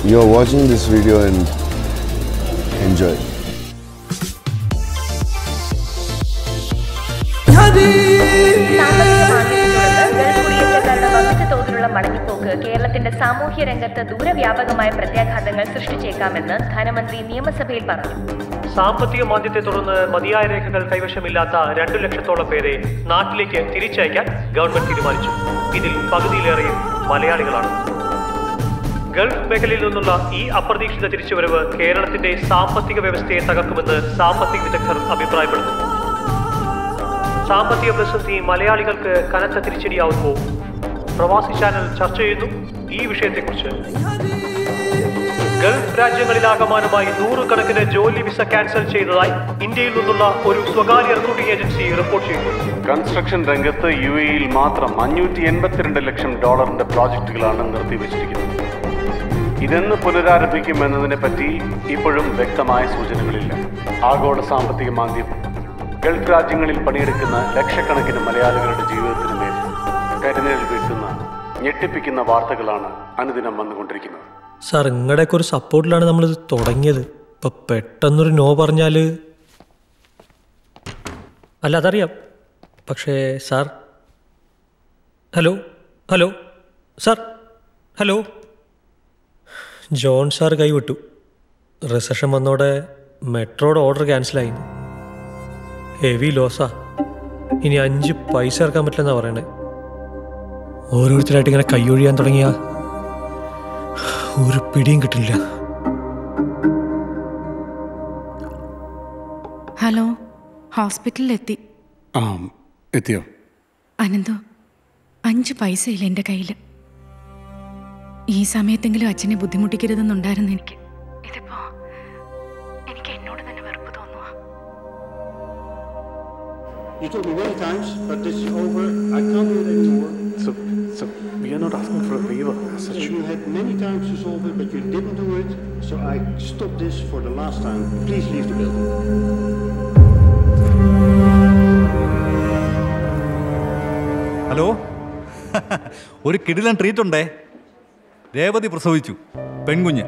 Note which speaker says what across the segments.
Speaker 1: you are watching this video and enjoy.
Speaker 2: കുടിയേറ്റക്കാരുടെ വമ്പിച്ച തോതിലുള്ള മടങ്ങിപ്പോക്ക് കേരളത്തിന്റെ സാമൂഹ്യ രംഗത്ത് ദൂരവ്യാപകമായ പ്രത്യാഘാതങ്ങൾ സൃഷ്ടിച്ചേക്കാമെന്ന് ധനമന്ത്രി നിയമസഭയിൽ പറഞ്ഞു
Speaker 3: സാമ്പത്തിക മാന്ദ്യത്തെ തുടർന്ന് മതിയായ രേഖകൾ കൈവശമില്ലാത്ത രണ്ടു ലക്ഷത്തോളം പേരെ നാട്ടിലേക്ക് തിരിച്ചയക്കാൻ ഗവൺമെന്റ് തീരുമാനിച്ചു ഇതിൽ പകുതിയിലേറെയും മലയാളികളാണ് ഗൾഫ് മേഖലയിൽ നിന്നുള്ള ഈ അപ്രതീക്ഷിത തിരിച്ചുവരവ് കേരളത്തിന്റെ സാമ്പത്തിക വ്യവസ്ഥയെ തകർക്കുമെന്ന് സാമ്പത്തിക വിദഗ്ധർ അഭിപ്രായപ്പെടുന്നു സാമ്പത്തിക പ്രതിസന്ധി മലയാളികൾക്ക് കനത്ത തിരിച്ചടിയാവുമ്പോൾ പ്രവാസി ചാനൽ ചർച്ച ചെയ്യുന്നു ഈ വിഷയത്തെക്കുറിച്ച് ഗൾഫ് രാജ്യങ്ങളിലാകമാനമായി നൂറുകണക്കിന് ജോലി വിസ ക്യാൻസൽ ചെയ്തതായി ഇന്ത്യയിൽ നിന്നുള്ള ഒരു സ്വകാര്യ റിക്രൂട്ടിംഗ് ഏജൻസി റിപ്പോർട്ട് ചെയ്യുന്നു
Speaker 4: കൺസ്ട്രക്ഷൻ രംഗത്ത് യു എയിൽ മാത്രം അഞ്ഞൂറ്റി എൺപത്തിരണ്ട് ലക്ഷം ഡോളറിന്റെ പ്രോജക്റ്റുകളാണ് നിർത്തിവച്ചിരിക്കുന്നത് ഇതെന്ന് പുനരാരംഭിക്കുമെന്നതിനെ പറ്റി ഇപ്പോഴും വ്യക്തമായ സൂചനകളില്ല ആഗോള സാമ്പത്തിക മാന്ദ്യം ഗൾഫ് രാജ്യങ്ങളിൽ പണിയെടുക്കുന്ന ലക്ഷക്കണക്കിന് മലയാളികളുടെ ജീവിതത്തിന് മേൽ കരിനിഴൽ വീഴ്ത്തുന്ന ഞെട്ടിപ്പിക്കുന്ന വാർത്തകളാണ് അനുദിനം വന്നുകൊണ്ടിരിക്കുന്നത്
Speaker 3: സാർ നിങ്ങളുടെയൊക്കെ ഒരു സപ്പോർട്ടിലാണ് നമ്മളിത് തുടങ്ങിയത് ഇപ്പൊ പെട്ടെന്നൊരു നോ പറഞ്ഞാല് അല്ല അതറിയാം പക്ഷേ sir hello hello sir hello John sir കൈവിട്ടു റിസഷൻ വന്നോടെ മെട്രോയുടെ ഓർഡർ ക്യാൻസലായി ഹെവി ലോസാ ഇനി അഞ്ച് പൈസ ഇറക്കാൻ പറ്റില്ലെന്നാ പറയണേ ഓരോരുത്തരായിട്ട് ഇങ്ങനെ കൈയൊഴിയാൻ തുടങ്ങിയ ഒരു പിടിയും കിട്ടില്ല
Speaker 5: ഹലോ ഹോസ്പിറ്റലിലെത്തി
Speaker 4: ആ എത്തിയോ
Speaker 5: അനന്തു അഞ്ച് പൈസ ഇല്ല എൻ്റെ കയ്യിൽ ഈ സമയത്തെങ്കിലും അച്ഛനെ ബുദ്ധിമുട്ടിക്കരുതെന്നുണ്ടായിരുന്നു എനിക്ക് ഇതിപ്പോ എനിക്ക് എന്നോട് തന്നെ വെറുപ്പ് തോന്നുക
Speaker 6: You told me many times, but this is over. I can't do it anymore.
Speaker 4: So, so we are not asking for a favor as such.
Speaker 6: You had many times to solve it, but you didn't do it. So I stopped this for the last time. Please leave the building.
Speaker 7: Hello ഒരു കിടിലൻ treat ഉണ്ടേ രേവതി പ്രസവിച്ചു പെൺകുഞ്ഞ്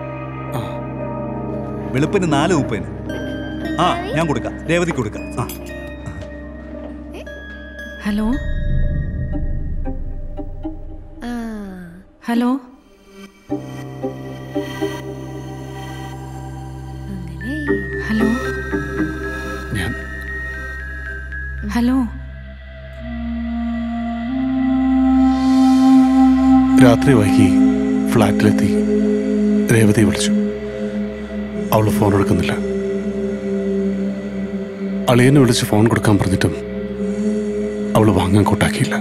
Speaker 7: വെളുപ്പിന് നാല് മുപ്പതിന് ആ ഞാൻ കൊടുക്കാം രേവതിക്ക് കൊടുക്കാം ആ
Speaker 5: ഹലോ ഹലോ ഹലോ
Speaker 4: ഞാൻ
Speaker 5: ഹലോ
Speaker 4: രാത്രി വൈകി ഫ്ലാറ്റിലെത്തി രേവതി വിളിച്ചു അവൾ ഫോൺ എടുക്കുന്നില്ല അളിയനെ വിളിച്ച് ഫോൺ കൊടുക്കാൻ പറഞ്ഞിട്ടും അവൾ വാങ്ങാൻ കൂട്ടാക്കിയില്ല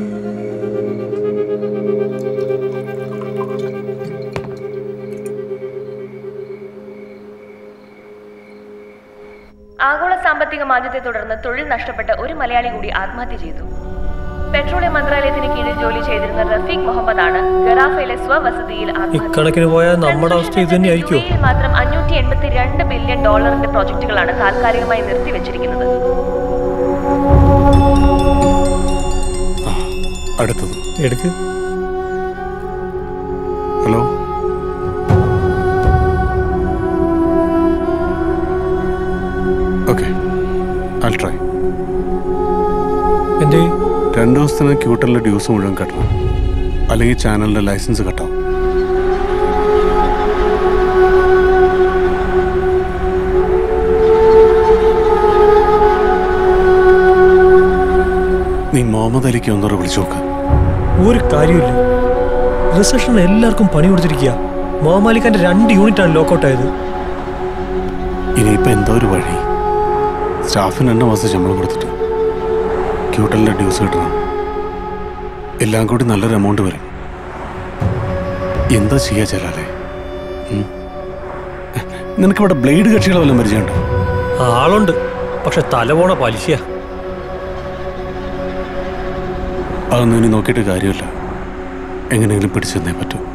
Speaker 2: ആഗോള സാമ്പത്തിക മാന്ദ്യത്തെ തുടർന്ന് തൊഴിൽ നഷ്ടപ്പെട്ട ഒരു മലയാളി കൂടി ആത്മഹത്യ ചെയ്തു പെട്രോളിയം മന്ത്രാലയത്തിന് കീഴിൽ ജോലി ചെയ്തിരുന്ന റഫീഖ് മുഹമ്മദ് ആണ് ഗറാഫയിലെ സ്വവസതിയിൽ ആത്മഹത്യ
Speaker 3: ഇക്കണക്കിന് പോയാൽ നമ്മുടെ അവസ്ഥ ഇത് തന്നെ ആയിരിക്കും
Speaker 2: യുഎഇയിൽ മാത്രം അഞ്ഞൂറ്റി എൺപത്തി രണ്ട് ബില്യൺ ഡോളറിന്റെ പ്രോജക്റ്റുകളാണ് താൽക്കാലികമായി നിർത്തിവെച്ചിരിക്കുന്നത്
Speaker 4: അടുത്തത്
Speaker 3: എടുക്ക്
Speaker 4: ഹലോ ഓക്കെ ഐ ട്രൈ
Speaker 3: എന്തേ
Speaker 4: രണ്ട് ദിവസത്തിന് ക്യൂട്ടലിലെ ഡ്യൂസ് മുഴുവൻ കെട്ടണം അല്ലെങ്കിൽ ചാനലിന്റെ ലൈസൻസ് കെട്ടാം നീ മുഹമ്മദ് അലിക്ക് ഒന്നൂടെ വിളിച്ചു നോക്ക്
Speaker 3: ഒരു കാര്യമില്ല റിസഷൻ എല്ലാവർക്കും പണി കൊടുത്തിരിക്കുക മോമാലിക്കാന്റെ രണ്ട് യൂണിറ്റാണ് ലോക്കൗട്ട് ആയത്
Speaker 4: ഇനിയിപ്പോൾ എന്തോ ഒരു വഴി സ്റ്റാഫിന് എണ്ണ മാസം ശമ്പളം കൊടുത്തിട്ട് ക്യൂട്ടലിൻ്റെ ഡ്യൂസ് കിട്ടണം എല്ലാം കൂടി നല്ലൊരു എമൗണ്ട് വരും എന്താ ചെയ്യാ ചെല്ലാലേ നിനക്കിവിടെ ബ്ലേഡ് കക്ഷികളെ വല്ലതും പരിചയമുണ്ടോ
Speaker 3: ആളുണ്ട് പക്ഷെ തലപോണ പലിശയാ
Speaker 4: അതൊന്നും ഇനി നോക്കിയിട്ട് കാര്യമില്ല എങ്ങനെയെങ്കിലും പിടിച്ചു തന്നേ പറ്റൂ